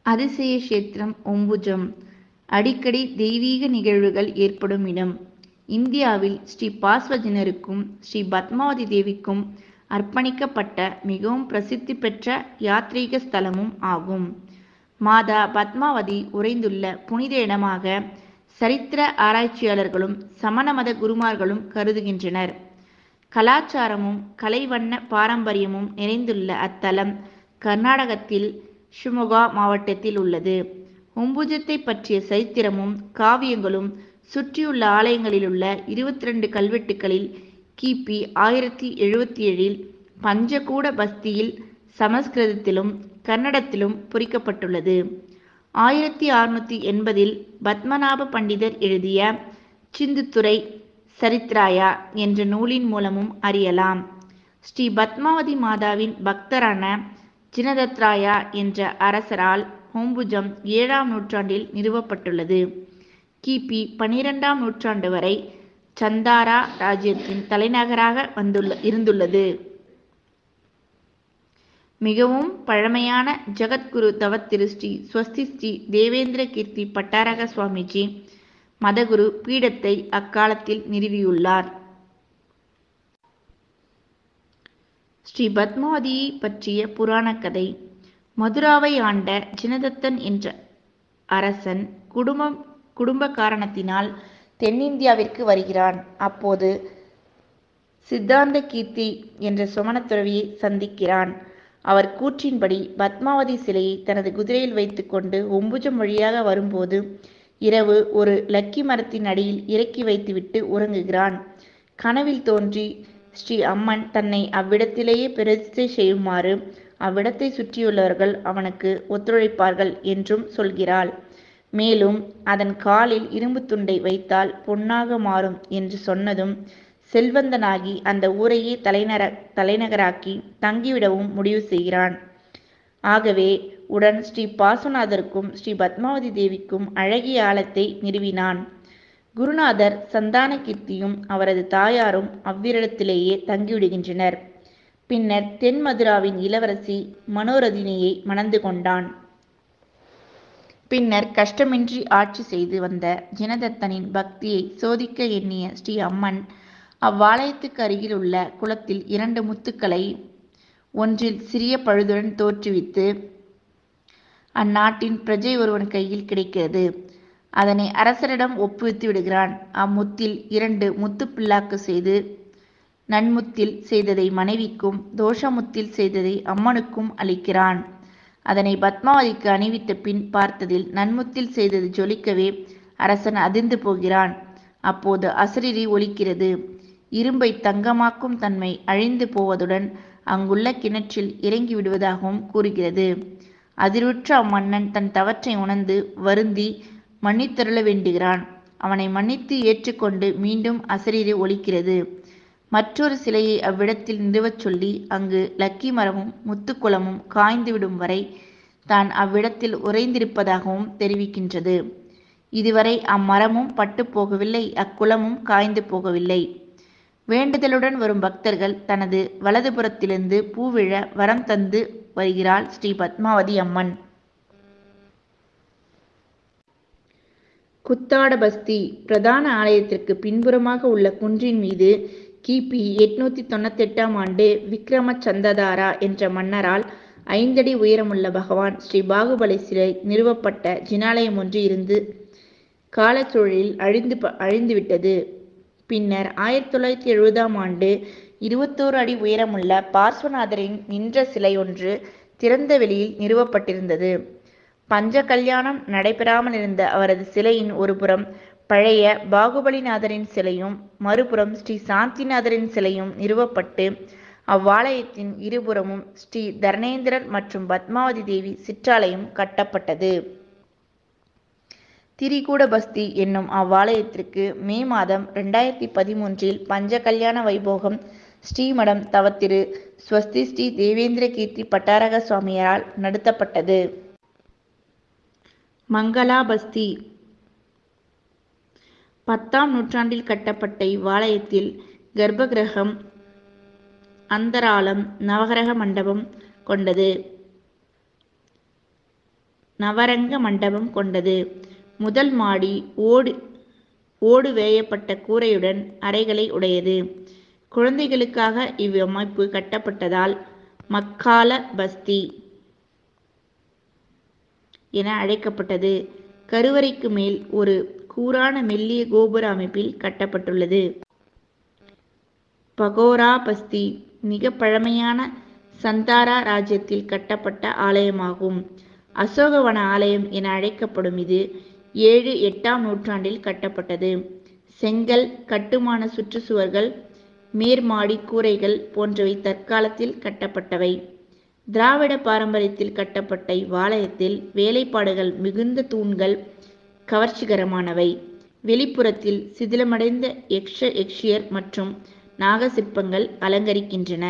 அதிசய கஷேத்திரம் ஒம்புஜம் அடிக்கடி தெய்வீக நிகழ்வுகள் ஏற்படும் இடம் இந்தியாவில் ஸ்ரீ பாஸ்வஜனருக்கும் ஸ்ரீ பத்மாவதி தேவிக்கும் அர்ப்பணிக்கப்பட்ட மிகவும் பிரசித்தி பெற்ற யாத்ரீக ஸ்தலமும் ஆகும் மாதா பத்மாவதி உறைந்துள்ள புனித இடமாக சரித்திர ஆராய்ச்சியாளர்களும் சமண மத குருமார்களும் கருதுகின்றனர் கலாச்சாரமும் கலைவண்ண பாரம்பரியமும் நிறைந்துள்ள அத்தலம் கர்நாடகத்தில் ஷிமோகா மாவட்டத்தில் உள்ளது ஒம்புஜத்தை பற்றிய சரித்திரமும் காவியங்களும் சுற்றியுள்ள ஆலயங்களிலுள்ள இருபத்தி ரெண்டு கல்வெட்டுகளில் கிபி ஆயிரத்தி எழுபத்தி ஏழில் பஞ்சகூட பஸ்தியில் சமஸ்கிருதத்திலும் கன்னடத்திலும் பொறிக்கப்பட்டுள்ளது ஆயிரத்தி அறுநூற்றி எண்பதில் பத்மநாப பண்டிதர் எழுதிய சிந்துத்துறை சரித்ராயா என்ற நூலின் மூலமும் அறியலாம் ஸ்ரீ பத்மாவதி மாதாவின் பக்தரான ஜினதத்ராயா என்ற அரசரால் ஹோம்புஜம் ஏழாம் நூற்றாண்டில் நிறுவப்பட்டுள்ளது கிபி பனிரெண்டாம் நூற்றாண்டு வரை சந்தாரா ராஜ்யத்தின் தலைநகராக வந்துள்ள இருந்துள்ளது மிகவும் பழமையான ஜகத்குரு தவத்திரு ஸ்ரீ ஸ்வஸ்தி ஸ்ரீ தேவேந்திர கீர்த்தி பட்டாரக சுவாமிஜி மதகுரு பீடத்தை அக்காலத்தில் நிறுவியுள்ளார் ஸ்ரீ பத்மாவதியை பற்றிய புராண கதை மதுராவை ஆண்ட ஜினதத்தன் என்ற அரசன் குடும்பம் குடும்ப காரணத்தினால் தென்னிந்தியாவிற்கு வருகிறான் அப்போது சித்தாந்த கீர்த்தி என்ற சுமணத் துறவியை சந்திக்கிறான் அவர் கூற்றின்படி பத்மாவதி சிலையை தனது குதிரையில் வைத்துக்கொண்டு ஒம்புஜம் வழியாக வரும்போது இரவு ஒரு லக்கி மரத்தின் அடியில் இறக்கி வைத்துவிட்டு உறங்குகிறான் கனவில் தோன்றி ஸ்ரீ அம்மன் தன்னை அவ்விடத்திலேயே பிரதிஷ்டை செய்யுமாறு அவ்விடத்தை சுற்றியுள்ளவர்கள் அவனுக்கு ஒத்துழைப்பார்கள் என்றும் சொல்கிறாள் மேலும் அதன் காலில் இரும்பு துண்டை வைத்தால் பொன்னாக மாறும் என்று சொன்னதும் செல்வந்தனாகி அந்த ஊரையே தலைநர தலைநகராக்கி தங்கிவிடவும் முடிவு செய்கிறான் ஆகவே உடன் ஸ்ரீ பாசுநாதருக்கும் ஸ்ரீ பத்மாவதி தேவிக்கும் அழகிய ஆலத்தை நிறுவினான் குருநாதர் சந்தான கீர்த்தியும் அவரது தாயாரும் அவ்விடத்திலேயே தங்கிவிடுகின்றனர் பின்னர் தென் மதுராவின் இளவரசி மனோரதினியை மணந்து கொண்டான் பின்னர் கஷ்டமின்றி ஆட்சி செய்து வந்த ஜினதத்தனின் பக்தியை சோதிக்க எண்ணிய ஸ்ரீ அம்மன் அவ்வாலயத்துக்கு அருகில் உள்ள குளத்தில் இரண்டு முத்துக்களை ஒன்றில் சிறிய பழுதுடன் தோற்றுவித்து அந்நாட்டின் பிரஜை ஒருவன் கையில் கிடைக்கிறது அதனை அரசரிடம் ஒப்புவித்து விடுகிறான் அம்முத்தில் இரண்டு முத்து பில்லாக்கு செய்து நன்முத்தில் செய்ததை மனைவிக்கும் தோஷமுத்தில் செய்ததை அம்மனுக்கும் அளிக்கிறான் அதனை பத்மாவதிக்கு அணிவித்த பின் பார்த்ததில் நன்முத்தில் செய்தது ஜொலிக்கவே அரசன் அதிர்ந்து போகிறான் அப்போது அசரிரி ஒலிக்கிறது இரும்பை தங்கமாக்கும் தன்மை அழிந்து போவதுடன் அங்குள்ள கிணற்றில் இறங்கி விடுவதாகவும் கூறுகிறது அதிர்வுற்ற அம்மன்னன் தன் தவற்றை உணர்ந்து வருந்தி மன்னித்தருள வேண்டுகிறான் அவனை மன்னித்து ஏற்றுக்கொண்டு மீண்டும் அசரீரி ஒலிக்கிறது மற்றொரு சிலையை அவ்விடத்தில் நிறுவச் சொல்லி அங்கு லக்கி மரமும் முத்துக்குளமும் காய்ந்துவிடும் வரை தான் அவ்விடத்தில் உறைந்திருப்பதாகவும் தெரிவிக்கின்றது இதுவரை அம்மரமும் பட்டு போகவில்லை அக்குளமும் காய்ந்து போகவில்லை வேண்டுதலுடன் வரும் பக்தர்கள் தனது வலதுபுறத்திலிருந்து பூவிழ வரம் தந்து வருகிறாள் ஸ்ரீ பத்மாவதி அம்மன் குத்தாடபஸ்தி பிரதான ஆலயத்திற்கு பின்புறமாக உள்ள குன்றின் மீது கிபி எட்நூத்தி தொண்ணூத்தி எட்டாம் ஆண்டு விக்ரம சந்ததாரா என்ற மன்னரால் ஐந்தடி உயரமுள்ள பகவான் ஸ்ரீ பாகுபலி சிலை நிறுவப்பட்ட ஜினாலயம் ஒன்று இருந்து காலச்சூழலில் அழிந்து அழிந்துவிட்டது பின்னர் ஆயிரத்தி தொள்ளாயிரத்தி எழுபதாம் ஆண்டு இருபத்தோரு அடி உயரமுள்ள பார்ஸ்வநாதரின் நின்ற சிலை ஒன்று திறந்த வெளியில் நிறுவப்பட்டிருந்தது பஞ்ச கல்யாணம் நடைபெறாமல் இருந்த அவரது சிலையின் ஒரு புறம் பழைய பாகுபலிநாதரின் சிலையும் மறுபுறம் ஸ்ரீ சாந்திநாதரின் சிலையும் நிறுவப்பட்டு அவ்வாலயத்தின் இருபுறமும் ஸ்ரீ தர்ணேந்திரர் மற்றும் பத்மாவதி தேவி சிற்றாலயம் கட்டப்பட்டது திரிகூடபஸ்தி என்னும் அவ்வாலயத்திற்கு மே மாதம் ரெண்டாயிரத்தி பதிமூன்றில் பஞ்ச கல்யாண வைபோகம் ஸ்ரீமடம் தவத்திரு ஸ்வஸ்தி ஸ்ரீ தேவேந்திர கீர்த்தி பட்டாரக சுவாமியாரால் நடத்தப்பட்டது மங்களாபஸ்தி பத்தாம் நூற்றாண்டில் கட்டப்பட்ட இவ்வாலயத்தில் கர்ப்பகிரகம் அந்தராலம் நவகிரக மண்டபம் கொண்டது நவரங்க மண்டபம் கொண்டது முதல் மாடி ஓடு ஓடு வேயப்பட்ட கூரையுடன் அறைகளை உடையது குழந்தைகளுக்காக இவ்வமைப்பு கட்டப்பட்டதால் மக்கால பஸ்தி என அழைக்கப்பட்டது கருவறைக்கு மேல் ஒரு கூரான மெல்லிய கோபுர அமைப்பில் கட்டப்பட்டுள்ளது பகோரா பஸ்தி மிக பழமையான சந்தாரா ராஜ்யத்தில் கட்டப்பட்ட ஆலயமாகும் அசோகவன ஆலயம் என அழைக்கப்படும் இது ஏழு எட்டாம் நூற்றாண்டில் கட்டப்பட்டது செங்கல் கட்டுமான சுற்றுச்சுவர்கள் மேற்மாடி கூரைகள் போன்றவை தற்காலத்தில் கட்டப்பட்டவை திராவிட பாரம்பரியத்தில் கட்டப்பட்ட இவ்வாலயத்தில் வேலைப்பாடுகள் மிகுந்த தூண்கள் கவர்ச்சிகரமானவை வெளிப்புறத்தில் சிதிலமடைந்த யக்ஷ யக்ஷியர் மற்றும் நாக சிற்பங்கள் அலங்கரிக்கின்றன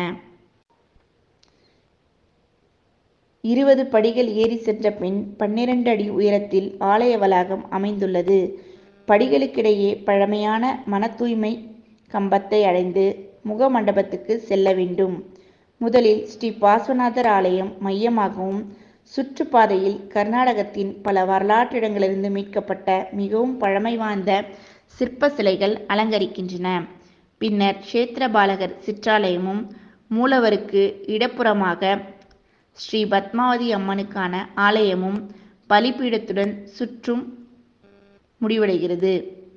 இருபது படிகள் ஏறி சென்ற பின் பன்னிரண்டு அடி உயரத்தில் ஆலய வளாகம் அமைந்துள்ளது படிகளுக்கிடையே பழமையான மன தூய்மை கம்பத்தை அடைந்து முக மண்டபத்துக்கு செல்ல வேண்டும் முதலில் ஸ்ரீ பாஸ்வநாதர் ஆலயம் மையமாகவும் சுற்றுப்பாதையில் கர்நாடகத்தின் பல வரலாற்றிடங்களிலிருந்து மீட்கப்பட்ட மிகவும் பழமை வாய்ந்த சிற்ப சிலைகள் அலங்கரிக்கின்றன பின்னர் க்ஷேத்திரபாலகர் சிற்றாலயமும் மூலவருக்கு இடப்புறமாக ஸ்ரீ பத்மாவதி அம்மனுக்கான ஆலயமும் பலிபீடத்துடன் சுற்றும் முடிவடைகிறது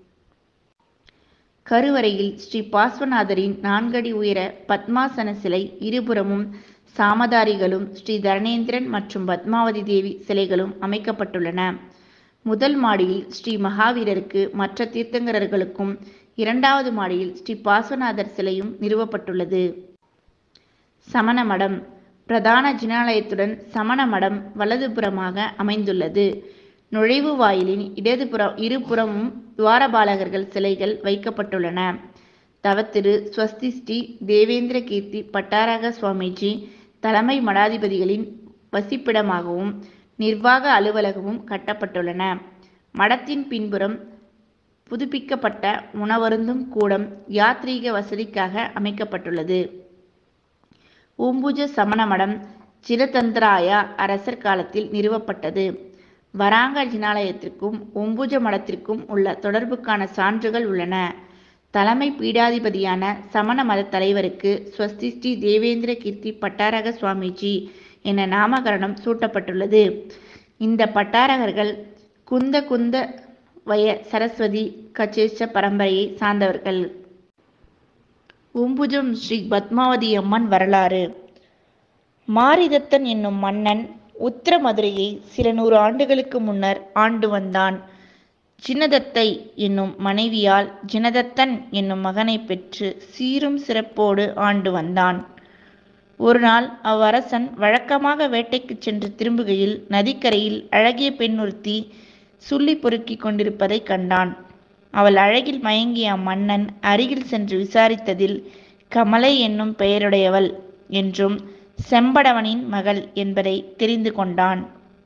கருவறையில் ஸ்ரீ பாஸ்வநாதரின் நான்கடி உயர பத்மாசன சிலை இருபுறமும் சாமதாரிகளும் ஸ்ரீ தரணேந்திரன் மற்றும் பத்மாவதி தேவி சிலைகளும் அமைக்கப்பட்டுள்ளன முதல் மாடியில் ஸ்ரீ மகாவீரருக்கு மற்ற தீர்த்தங்கரர்களுக்கும் இரண்டாவது மாடியில் ஸ்ரீ பாஸ்வநாதர் சிலையும் நிறுவப்பட்டுள்ளது சமண மடம் பிரதான ஜினாலயத்துடன் சமண மடம் வலதுபுறமாக அமைந்துள்ளது நுழைவு வாயிலின் இடதுபுற இருபுறமும் துவாரபாலகர்கள் சிலைகள் வைக்கப்பட்டுள்ளன தவத்திரு ஸ்வஸ்தி ஸ்ரீ தேவேந்திர கீர்த்தி பட்டாரக சுவாமிஜி தலைமை மடாதிபதிகளின் வசிப்பிடமாகவும் நிர்வாக அலுவலகமும் கட்டப்பட்டுள்ளன மடத்தின் பின்புறம் புதுப்பிக்கப்பட்ட உணவருந்தும் கூடம் யாத்ரீக வசதிக்காக அமைக்கப்பட்டுள்ளது ஊம்புஜ சமண மடம் சிரதந்திராயா அரசர் காலத்தில் நிறுவப்பட்டது வராங்க ஜினாலயத்திற்கும் ஒம்புஜ மடத்திற்கும் உள்ள தொடர்புக்கான சான்றுகள் உள்ளன தலைமை பீடாதிபதியான சமண மத தலைவருக்கு ஸ்வஸ்தி ஸ்ரீ தேவேந்திர கீர்த்தி பட்டாரக சுவாமிஜி என நாமகரணம் சூட்டப்பட்டுள்ளது இந்த பட்டாரகர்கள் குந்த குந்த வய சரஸ்வதி கச்சேஷ பரம்பரையை சார்ந்தவர்கள் உம்புஜம் ஸ்ரீ பத்மாவதி அம்மன் வரலாறு மாரிதத்தன் என்னும் மன்னன் உத்தர மதுரையை சில நூறு ஆண்டுகளுக்கு முன்னர் ஆண்டு வந்தான் ஜினதத்தை என்னும் மனைவியால் ஜினதத்தன் என்னும் மகனை பெற்று சீரும் சிறப்போடு ஆண்டு வந்தான் ஒரு நாள் அவ்வரசன் வழக்கமாக வேட்டைக்கு சென்று திரும்புகையில் நதிக்கரையில் அழகிய பெண் ஒருத்தி சுள்ளி பொறுக்கி கொண்டிருப்பதை கண்டான் அவள் அழகில் மயங்கிய அம்மன்னன் அருகில் சென்று விசாரித்ததில் கமலை என்னும் பெயருடையவள் என்றும் செம்படவனின் மகள் என்பதை தெரிந்து கொண்டான்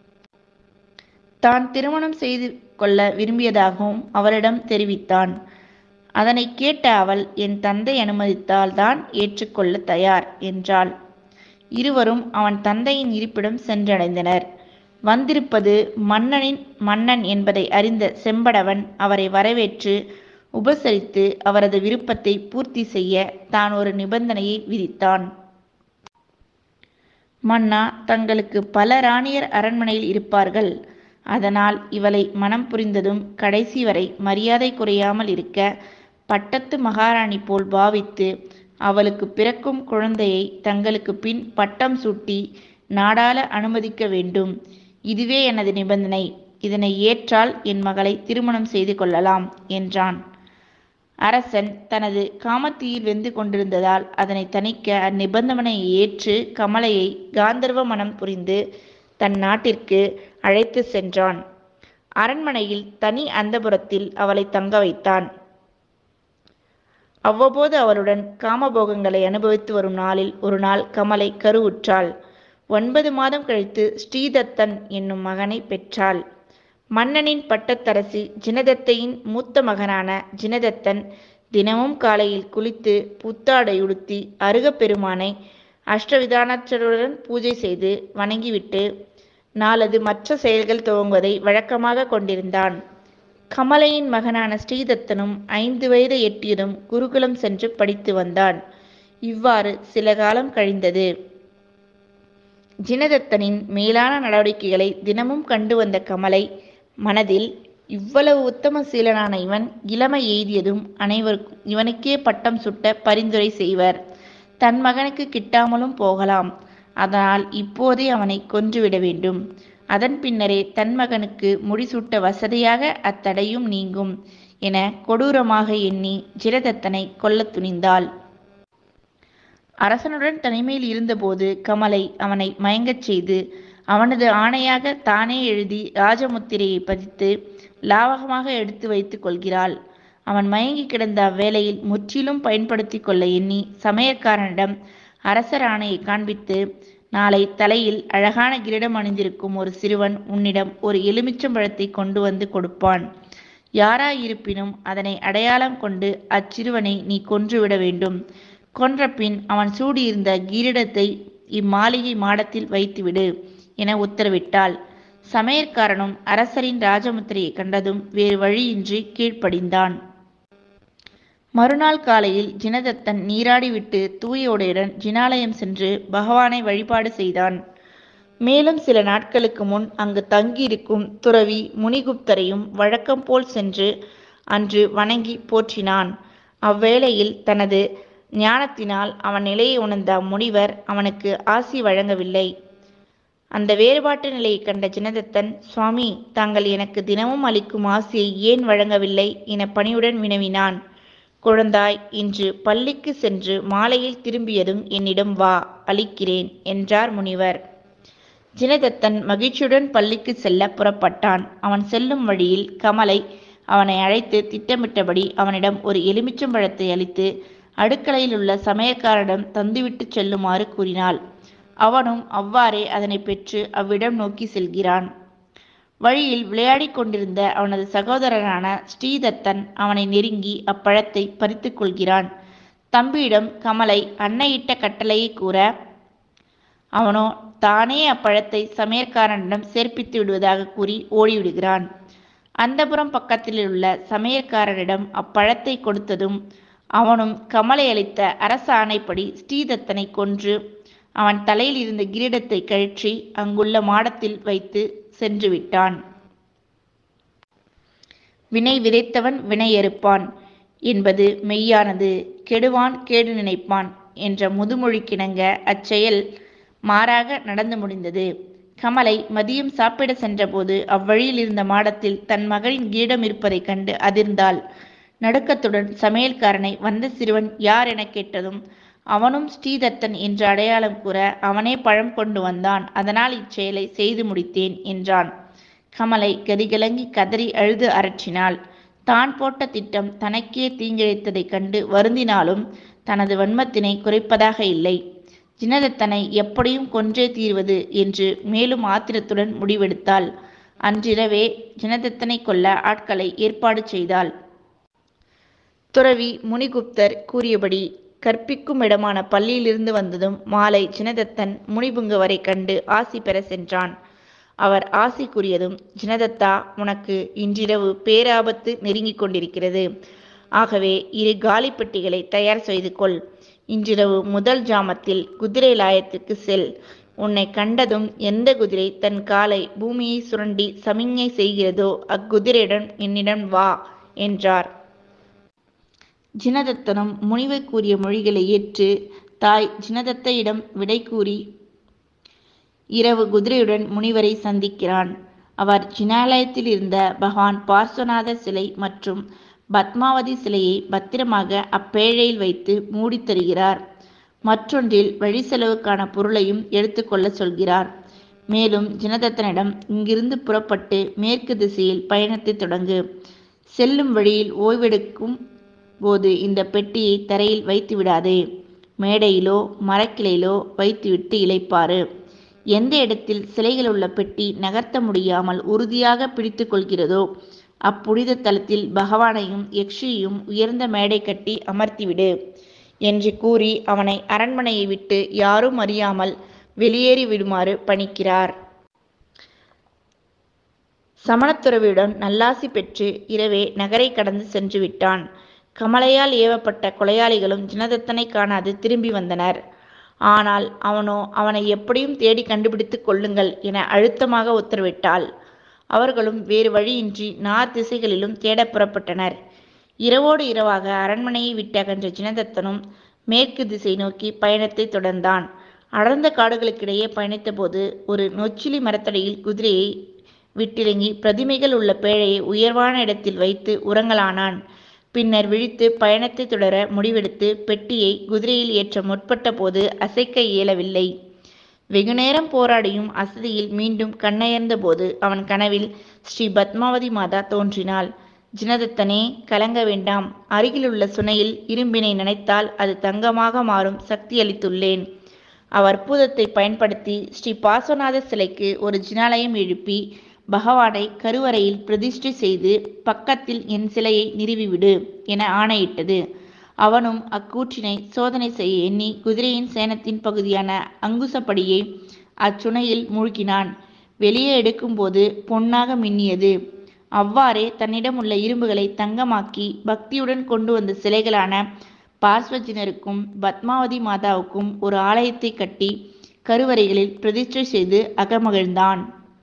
தான் திருமணம் செய்து கொள்ள விரும்பியதாகவும் அவளிடம் தெரிவித்தான் அதனை கேட்ட அவள் என் தந்தை அனுமதித்தால் தான் ஏற்றுக்கொள்ள தயார் என்றாள் இருவரும் அவன் தந்தையின் இருப்பிடம் சென்றடைந்தனர் வந்திருப்பது மன்னனின் மன்னன் என்பதை அறிந்த செம்படவன் அவரை வரவேற்று உபசரித்து அவரது விருப்பத்தை பூர்த்தி செய்ய தான் ஒரு நிபந்தனையை விதித்தான் மன்னா தங்களுக்கு பல ராணியர் அரண்மனையில் இருப்பார்கள் அதனால் இவளை மனம் புரிந்ததும் கடைசி வரை மரியாதை குறையாமல் இருக்க பட்டத்து மகாராணி போல் பாவித்து அவளுக்கு பிறக்கும் குழந்தையை தங்களுக்கு பின் பட்டம் சூட்டி நாடாள அனுமதிக்க வேண்டும் இதுவே எனது நிபந்தனை இதனை ஏற்றால் என் மகளை திருமணம் செய்து கொள்ளலாம் என்றான் அரசன் தனது காமத்தீயில் வெந்து கொண்டிருந்ததால் அதனை தணிக்க அந்நிபந்தனையை ஏற்று கமலையை காந்தர்வ மனம் புரிந்து தன் நாட்டிற்கு அழைத்து சென்றான் அரண்மனையில் தனி அந்தபுரத்தில் அவளை தங்க வைத்தான் அவ்வப்போது அவளுடன் காமபோகங்களை அனுபவித்து வரும் நாளில் ஒரு நாள் கமலை கருவுற்றாள் ஒன்பது மாதம் கழித்து ஸ்ரீதத்தன் என்னும் மகனை பெற்றாள் மன்னனின் பட்டத்தரசி ஜினதத்தையின் மூத்த மகனான ஜினதத்தன் தினமும் காலையில் குளித்து புத்தாடை உடுத்தி அருகப் பெருமானை அஷ்டவிதானச்சருடன் பூஜை செய்து வணங்கிவிட்டு நாளது மற்ற செயல்கள் துவங்குவதை வழக்கமாக கொண்டிருந்தான் கமலையின் மகனான ஸ்ரீதத்தனும் ஐந்து வயதை எட்டியதும் குருகுலம் சென்று படித்து வந்தான் இவ்வாறு சில காலம் கழிந்தது ஜினதத்தனின் மேலான நடவடிக்கைகளை தினமும் கண்டு வந்த கமலை மனதில் இவ்வளவு உத்தம சீலனான இவன் இளமை எய்தியதும் அனைவருக்கும் இவனுக்கே பட்டம் சுட்ட பரிந்துரை செய்வர் தன் மகனுக்கு கிட்டாமலும் போகலாம் அதனால் இப்போதே அவனை கொன்றுவிட வேண்டும் அதன் பின்னரே தன் மகனுக்கு முடிசூட்ட வசதியாக அத்தடையும் நீங்கும் என கொடூரமாக எண்ணி ஜிரதத்தனை கொல்லத் துணிந்தாள் அரசனுடன் தனிமையில் இருந்தபோது கமலை அவனை மயங்கச் செய்து அவனது ஆணையாக தானே எழுதி ராஜமுத்திரையை பதித்து லாவகமாக எடுத்து வைத்துக் கொள்கிறாள் அவன் மயங்கி கிடந்த அவ்வேளையில் முற்றிலும் பயன்படுத்தி கொள்ள எண்ணி சமையற்காரனிடம் அரசர் ஆணையை காண்பித்து நாளை தலையில் அழகான கிரீடம் அணிந்திருக்கும் ஒரு சிறுவன் உன்னிடம் ஒரு எலுமிச்சம்பழத்தை கொண்டு வந்து கொடுப்பான் யாராயிருப்பினும் அதனை அடையாளம் கொண்டு அச்சிறுவனை நீ கொன்றுவிட வேண்டும் கொன்ற பின் அவன் சூடியிருந்த கிரீடத்தை இம்மாளிகை மாடத்தில் வைத்துவிடு என உத்தரவிட்டாள் சமையற்காரனும் அரசரின் ராஜமுத்திரையை கண்டதும் வேறு வழியின்றி கீழ்ப்படிந்தான் மறுநாள் காலையில் ஜினதத்தன் நீராடிவிட்டு தூய உடையுடன் ஜினாலயம் சென்று பகவானை வழிபாடு செய்தான் மேலும் சில நாட்களுக்கு முன் அங்கு தங்கியிருக்கும் துறவி முனிகுப்தரையும் வழக்கம் போல் சென்று அன்று வணங்கி போற்றினான் அவ்வேளையில் தனது ஞானத்தினால் அவன் நிலையை உணர்ந்த அம்முனிவர் அவனுக்கு ஆசி வழங்கவில்லை அந்த வேறுபாட்டு நிலையை கண்ட ஜினதத்தன் சுவாமி தாங்கள் எனக்கு தினமும் அளிக்கும் ஆசியை ஏன் வழங்கவில்லை என பணியுடன் வினவினான் குழந்தாய் இன்று பள்ளிக்கு சென்று மாலையில் திரும்பியதும் என்னிடம் வா அளிக்கிறேன் என்றார் முனிவர் ஜினதத்தன் மகிழ்ச்சியுடன் பள்ளிக்கு செல்ல புறப்பட்டான் அவன் செல்லும் வழியில் கமலை அவனை அழைத்து திட்டமிட்டபடி அவனிடம் ஒரு எலுமிச்சம்பழத்தை அளித்து அடுக்கலையில் உள்ள சமையற்காரரிடம் தந்துவிட்டு செல்லுமாறு கூறினாள் அவனும் அவ்வாறே அதனை பெற்று அவ்விடம் நோக்கி செல்கிறான் வழியில் விளையாடிக் கொண்டிருந்த அவனது சகோதரனான ஸ்ரீதத்தன் அவனை நெருங்கி அப்பழத்தை பறித்துக் கொள்கிறான் தம்பியிடம் கமலை அன்னையிட்ட கட்டளையை கூற அவனோ தானே அப்பழத்தை சமையற்காரனிடம் சேர்ப்பித்து விடுவதாக கூறி ஓடிவிடுகிறான் அந்தபுரம் பக்கத்தில் உள்ள சமையற்காரனிடம் அப்பழத்தை கொடுத்ததும் அவனும் கமலை அளித்த அரச ஆணைப்படி ஸ்ரீதத்தனை கொன்று அவன் தலையில் இருந்த கிரீடத்தை கழற்றி அங்குள்ள மாடத்தில் வைத்து சென்று விட்டான் வினை விதைத்தவன் வினை அறுப்பான் என்பது மெய்யானது கெடுவான் கேடு நினைப்பான் என்ற முதுமொழிக்கிணங்க அச்செயல் மாறாக நடந்து முடிந்தது கமலை மதியம் சாப்பிட சென்றபோது அவ்வழியில் இருந்த மாடத்தில் தன் மகளின் கிரீடம் இருப்பதைக் கண்டு அதிர்ந்தாள் நடுக்கத்துடன் சமையல்காரனை வந்த சிறுவன் யார் எனக் கேட்டதும் அவனும் ஸ்ரீதத்தன் என்று அடையாளம் கூற அவனே பழம் கொண்டு வந்தான் அதனால் இச்செயலை செய்து முடித்தேன் என்றான் கமலை கதிகலங்கி கதறி அழுது அரற்றினாள் தான் போட்ட திட்டம் தனக்கே தீங்கிழைத்ததைக் கண்டு வருந்தினாலும் தனது வன்மத்தினை குறைப்பதாக இல்லை ஜினதத்தனை எப்படியும் கொன்றே தீர்வது என்று மேலும் ஆத்திரத்துடன் முடிவெடுத்தாள் அன்றிரவே ஜினதத்தனை கொல்ல ஆட்களை ஏற்பாடு செய்தாள் துறவி முனிகுப்தர் கூறியபடி கற்பிக்கும் இடமான பள்ளியிலிருந்து வந்ததும் மாலை ஜினதத்தன் முனிபுங்க வரை கண்டு ஆசி பெற சென்றான் அவர் ஆசி கூறியதும் ஜினதத்தா உனக்கு இன்றிரவு பேராபத்து நெருங்கிக் கொண்டிருக்கிறது ஆகவே இரு காலிப்பெட்டிகளை தயார் செய்து கொள் இன்றிரவு முதல் ஜாமத்தில் குதிரை லாயத்துக்கு செல் உன்னை கண்டதும் எந்த குதிரை தன் காலை பூமியை சுரண்டி சமிஞ்ஞை செய்கிறதோ அக்குதிரையுடன் என்னிடம் வா என்றார் ஜினதத்தனும் முனிவர் கூறிய மொழிகளை ஏற்று தாய் ஜினதத்தையிடம் விடை கூறி இரவு குதிரையுடன் முனிவரை சந்திக்கிறான் அவர் ஜினாலயத்தில் இருந்த பகவான் பார்ஸ்வநாதர் சிலை மற்றும் பத்மாவதி சிலையை பத்திரமாக அப்பேழையில் வைத்து மூடித் தருகிறார் மற்றொன்றில் வழி செலவுக்கான பொருளையும் எடுத்துக்கொள்ள சொல்கிறார் மேலும் ஜினதத்தனிடம் இங்கிருந்து புறப்பட்டு மேற்கு திசையில் பயணத்தை தொடங்கு செல்லும் வழியில் ஓய்வெடுக்கும் போது இந்த பெட்டியை தரையில் வைத்து விடாதே மேடையிலோ மரக்கிளையிலோ வைத்துவிட்டு இளைப்பாறு எந்த இடத்தில் சிலைகள் உள்ள பெட்டி நகர்த்த முடியாமல் உறுதியாக பிடித்து கொள்கிறதோ அப்புனித தலத்தில் பகவானையும் யக்ஷியையும் உயர்ந்த மேடை கட்டி அமர்த்திவிடு என்று கூறி அவனை அரண்மனையை விட்டு யாரும் அறியாமல் வெளியேறி விடுமாறு பணிக்கிறார் சமணத்துறவியுடன் நல்லாசி பெற்று இரவே நகரை கடந்து சென்று விட்டான் கமலையால் ஏவப்பட்ட கொலையாளிகளும் ஜினதத்தனை காணாது திரும்பி வந்தனர் ஆனால் அவனோ அவனை எப்படியும் தேடி கண்டுபிடித்துக் கொள்ளுங்கள் என அழுத்தமாக உத்தரவிட்டாள் அவர்களும் வேறு வழியின்றி நார் திசைகளிலும் தேடப் புறப்பட்டனர் இரவோடு இரவாக அரண்மனையை விட்டு அகன்ற ஜினதத்தனும் மேற்கு திசை நோக்கி பயணத்தை தொடர்ந்தான் அடர்ந்த காடுகளுக்கிடையே பயணித்தபோது ஒரு நொச்சிலி மரத்தடியில் குதிரையை விட்டிறங்கி பிரதிமைகள் உள்ள பேழையை உயர்வான இடத்தில் வைத்து உறங்கலானான் பின்னர் விழித்து பயணத்தை தொடர முடிவெடுத்து பெட்டியை குதிரையில் ஏற்ற முற்பட்ட போது அசைக்க இயலவில்லை வெகுநேரம் போராடியும் அசதியில் மீண்டும் கண்ணயர்ந்த போது அவன் கனவில் ஸ்ரீ பத்மாவதி மாதா தோன்றினாள் ஜினதத்தனே கலங்க வேண்டாம் அருகிலுள்ள சுனையில் இரும்பினை நினைத்தால் அது தங்கமாக மாறும் சக்தி அளித்துள்ளேன் அவ்வற்புதத்தை பயன்படுத்தி ஸ்ரீ பாசநாத சிலைக்கு ஒரு ஜினாலயம் எழுப்பி பகவானை கருவறையில் பிரதிஷ்டை செய்து பக்கத்தில் என் சிலையை நிறுவிவிடு என ஆணையிட்டது அவனும் அக்கூற்றினை சோதனை செய்ய எண்ணி குதிரையின் சேனத்தின் பகுதியான அங்குசப்படியை அச்சுனையில் மூழ்கினான் வெளியே எடுக்கும்போது பொன்னாக மின்னியது அவ்வாறே தன்னிடமுள்ள இரும்புகளை தங்கமாக்கி பக்தியுடன் கொண்டு வந்த சிலைகளான பார்ஸ்வஜினருக்கும் பத்மாவதி மாதாவுக்கும் ஒரு ஆலயத்தை கட்டி கருவறைகளில் பிரதிஷ்டை செய்து அகமகிழ்ந்தான்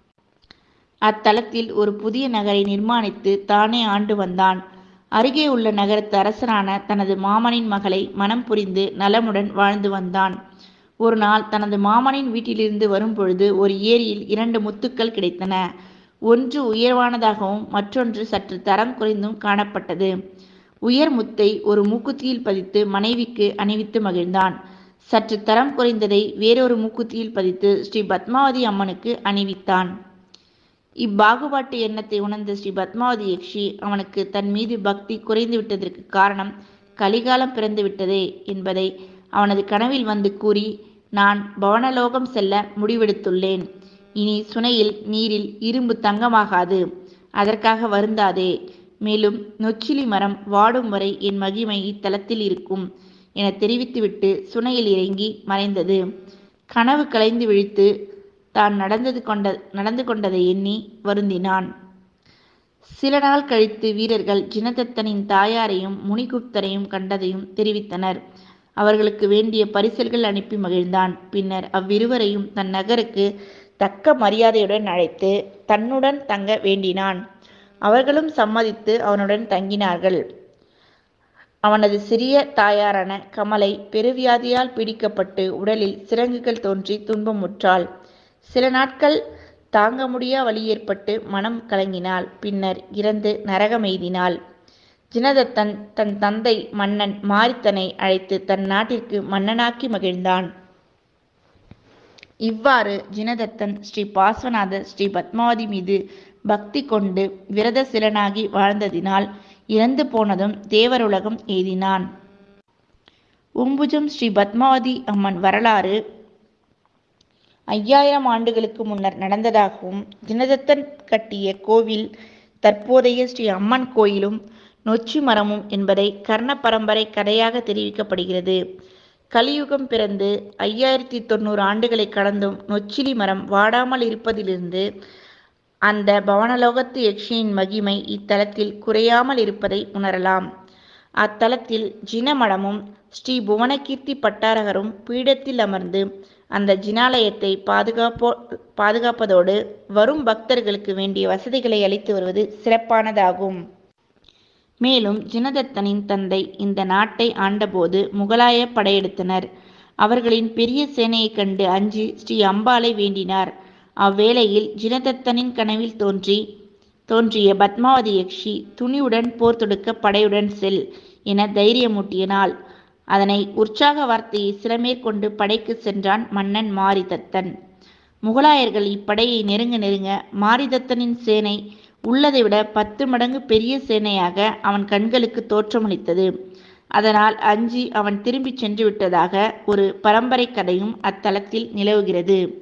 அத்தலத்தில் ஒரு புதிய நகரை நிர்மாணித்து தானே ஆண்டு வந்தான் அருகே உள்ள நகரத்து அரசனான தனது மாமனின் மகளை மனம் புரிந்து நலமுடன் வாழ்ந்து வந்தான் ஒரு நாள் தனது மாமனின் வீட்டிலிருந்து வரும்பொழுது ஒரு ஏரியில் இரண்டு முத்துக்கள் கிடைத்தன ஒன்று உயர்வானதாகவும் மற்றொன்று சற்று தரம் குறைந்தும் காணப்பட்டது உயர் முத்தை ஒரு மூக்குத்தியில் பதித்து மனைவிக்கு அணிவித்து மகிழ்ந்தான் சற்று தரம் குறைந்ததை வேறொரு மூக்குத்தியில் பதித்து ஸ்ரீ பத்மாவதி அம்மனுக்கு அணிவித்தான் இப்பாகுபாட்டு எண்ணத்தை உணர்ந்த ஸ்ரீ பத்மாவதி யக்ஷி அவனுக்கு தன் மீது பக்தி குறைந்து விட்டதற்கு காரணம் கலிகாலம் பிறந்து விட்டதே என்பதை அவனது கனவில் வந்து கூறி நான் பவனலோகம் செல்ல முடிவெடுத்துள்ளேன் இனி சுனையில் நீரில் இரும்பு தங்கமாகாது அதற்காக வருந்தாதே மேலும் நொச்சிலி மரம் வாடும் வரை என் மகிமை இத்தலத்தில் இருக்கும் என தெரிவித்துவிட்டு சுனையில் இறங்கி மறைந்தது கனவு கலைந்து விழித்து தான் நடந்தது கொண்ட நடந்து கொண்டதை எண்ணி வருந்தினான் சில நாள் கழித்து வீரர்கள் ஜினதத்தனின் தாயாரையும் முனிகுப்தரையும் கண்டதையும் தெரிவித்தனர் அவர்களுக்கு வேண்டிய பரிசல்கள் அனுப்பி மகிழ்ந்தான் பின்னர் அவ்விருவரையும் தன் நகருக்கு தக்க மரியாதையுடன் அழைத்து தன்னுடன் தங்க வேண்டினான் அவர்களும் சம்மதித்து அவனுடன் தங்கினார்கள் அவனது சிறிய தாயாரான கமலை பெருவியாதியால் பீடிக்கப்பட்டு உடலில் சிறங்குகள் தோன்றி துன்பமுற்றாள் சில நாட்கள் தாங்க முடியா வலி ஏற்பட்டு மனம் கலங்கினாள் பின்னர் இறந்து நரகமெய்தினாள் ஜினதத்தன் தன் தந்தை மன்னன் மாரித்தனை அழைத்து தன் நாட்டிற்கு மன்னனாக்கி மகிழ்ந்தான் இவ்வாறு ஜினதத்தன் ஸ்ரீ பாஸ்வநாத ஸ்ரீ பத்மாவதி மீது பக்தி கொண்டு விரத சிலனாகி வாழ்ந்ததினால் இறந்து போனதும் தேவருலகம் எய்தினான் உம்புஜம் ஸ்ரீ பத்மாவதி அம்மன் வரலாறு ஐயாயிரம் ஆண்டுகளுக்கு முன்னர் நடந்ததாகவும் தினதத்தன் கட்டிய கோவில் தற்போதைய ஸ்ரீ அம்மன் கோயிலும் நொச்சி மரமும் என்பதை கர்ண பரம்பரை கதையாக தெரிவிக்கப்படுகிறது கலியுகம் பிறந்து ஐயாயிரத்தி தொண்ணூறு ஆண்டுகளை கடந்தும் நொச்சிலி மரம் வாடாமல் இருப்பதிலிருந்து அந்த பவனலோகத்து யக்ஷியின் மகிமை இத்தலத்தில் குறையாமல் இருப்பதை உணரலாம் அத்தலத்தில் ஜினமடமும் ஸ்ரீ புவனகீர்த்தி பட்டாரகரும் பீடத்தில் அமர்ந்து அந்த ஜினாலயத்தை பாதுகாப்போ பாதுகாப்பதோடு வரும் பக்தர்களுக்கு வேண்டிய வசதிகளை அளித்து வருவது சிறப்பானதாகும் மேலும் ஜினதத்தனின் தந்தை இந்த நாட்டை ஆண்டபோது முகலாய படையெடுத்தனர் அவர்களின் பெரிய சேனையைக் கண்டு அஞ்சி ஸ்ரீ அம்பாளை வேண்டினார் அவ்வேளையில் ஜினதத்தனின் கனவில் தோன்றி தோன்றிய பத்மாவதி யக்ஷி துணிவுடன் போர் தொடுக்க படையுடன் செல் என தைரியமூட்டிய நாள் அதனை உற்சாக வார்த்தையை சிலமேற்கொண்டு படைக்கு சென்றான் மன்னன் மாரிதத்தன் முகலாயர்கள் இப்படையை நெருங்க நெருங்க மாரிதத்தனின் சேனை உள்ளதை விட பத்து மடங்கு பெரிய சேனையாக அவன் கண்களுக்கு தோற்றமளித்தது அதனால் அஞ்சி அவன் திரும்பிச் சென்று விட்டதாக ஒரு பரம்பரை கதையும் அத்தலத்தில் நிலவுகிறது